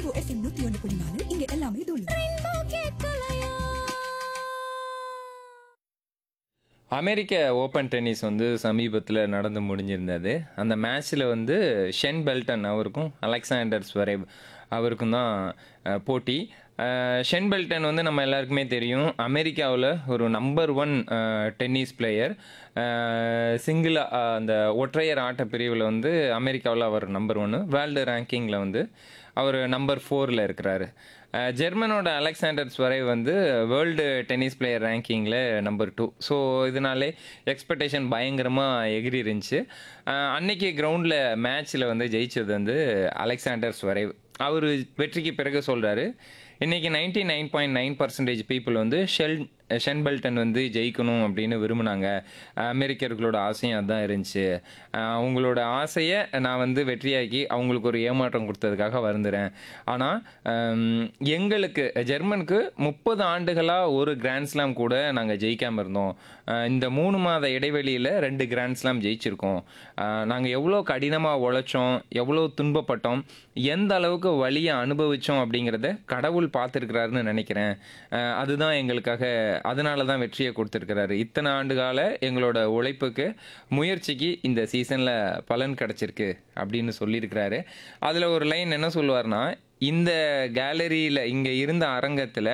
rainbow FM நூத்தி ஒன்று புள்ளி நாலு இங்க எல்லாமே தூள் அமெரிக்க ஓப்பன் டென்னிஸ் வந்து சமீபத்தில் நடந்து முடிஞ்சிருந்தது அந்த மேட்ச்சில் வந்து ஷென் பெல்டன் அவருக்கும் அலெக்சாண்டர் ஸ்வரேவ் அவருக்கும் தான் அஹ், போட்டி அஹ், ஷென் பெல்டன் வந்து நம்ம எல்லாருக்குமே தெரியும் அமெரிக்காவில் ஒரு number one tennis player single அந்த ஒற்றையர் ஆட்ட பிரிவில் வந்து அமெரிக்காவில் அவர் நம்பர் ஒன்று வேர்ல்டு ரேங்கிங்கில் வந்து அவர் நம்பர் ஃபோரில் இருக்கிறாரு அஹ் ஜெர்மனோட அலெக்சாண்டர் ஸ்வரை வந்து வேர்ல்டு டென்னிஸ் பிளேயர் ரேங்கிங்கில் நம்பர் டூ ஸோ இதனாலே எக்ஸ்பெக்டேஷன் பயங்கரமாக எகிரி இருந்துச்சு அஹ் அன்னைக்கு கிரவுண்டில் மேட்ச்சில் வந்து ஜெயிச்சது வந்து அலெக்சாண்டர் ஸ்வரைவ் அவர் வெற்றிக்கு பிறகு சொல்கிறாரு இன்றைக்கி ninety nine point nine percentage people வந்து ஷெல் ஷென்பெல்டன் வந்து ஜெயிக்கணும் அப்படின்னு விரும்பினாங்க அமெரிக்கர்களோட ஆசையும் அதுதான் இருந்துச்சு அஹ் அவங்களோட ஆசையை நான் வந்து வெற்றியாக்கி அவங்களுக்கு ஒரு ஏமாற்றம் கொடுத்ததுக்காக வருந்துறேன் ஆனால் எங்களுக்கு ஜெர்மனுக்கு முப்பது ஆண்டுகளாக ஒரு கிராண்ட் ஸ்லாம் கூட நாங்கள் ஜெயிக்காமல் இருந்தோம் அஹ் இந்த மூணு மாத இடைவெளியில் ரெண்டு கிராண்ட் ஸ்லாம் ஜெயிச்சிருக்கோம் நாங்கள் எவ்வளோ கடினமாக உழைச்சோம் எவ்வளோ துன்பப்பட்டோம் எந்த அளவுக்கு வலியை அனுபவித்தோம் அப்படிங்கிறத கடவுள் பார்த்துருக்கிறாருன்னு நினைக்கிறேன் அஹ் அதுதான் எங்களுக்காக அதனால தான் வெற்றியை கொடுத்துருக்கிறாரு இத்தனை ஆண்டு கால எங்களோட உழைப்புக்கு முயற்சிக்கு இந்த சீசனில் பலன் கிடச்சிருக்கு அப்படின்னு சொல்லியிருக்கிறாரு அதில் ஒரு லைன் என்ன சொல்லுவார்னா இந்த கேலரியில் இங்கே இருந்த அரங்கத்தில்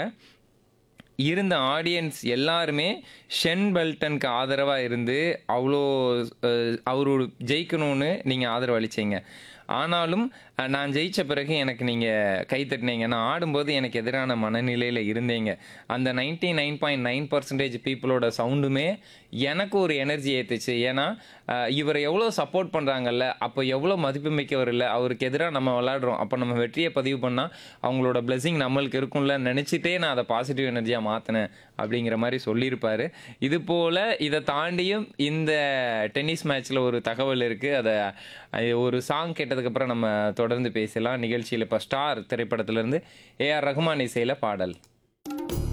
இருந்த ஆடியன்ஸ் எல்லாருமே ஷென் பெல்டனுக்கு ஆதரவாக இருந்து அவ்வளோ அஹ், அவரு ஜெயிக்கணும்னு நீங்கள் ஆதரவு அளிச்சீங்க ஆனாலும் அஹ், நான் ஜெயித்த பிறகு எனக்கு நீங்கள் கை தட்டினீங்க நான் ஆடும்போது எனக்கு எதிரான மனநிலையில் இருந்தீங்க அந்த ninety nine point nine percentage பீப்புளோட சவுண்டுமே எனக்கு ஒரு எனர்ஜி ஏற்றுச்சு ஏன்னா அஹ், இவரை எவ்வளோ சப்போர்ட் பண்ணுறாங்கல்ல அப்போ எவ்வளோ மதிப்புமிக்கவர் இல்லை அவருக்கு எதிராக நம்ம விளாடுறோம் அப்போ நம்ம வெற்றியை பதிவு பண்ணால் அவங்களோட blessing நம்மளுக்கு இருக்கும்ல நினச்சிட்டே நான் அதை பாசிட்டிவ் எனர்ஜியாக மாற்றினேன் அப்படிங்கிற மாதிரி சொல்லியிருப்பாரு இது போல் இதை தாண்டியும் இந்த டென்னிஸ் மேட்ச்சில் ஒரு தகவல் இருக்குது அதை அது ஒரு சாங் கேட்டதுக்கப்புறம் நம்ம தொடர்ந்து பேசலாம் நிகழ்ச்சியில் இப்போ ஸ்டார் திரைப்படத்திலேருந்து ஏஆர் ரஹ்மான் இசையில் பாடல்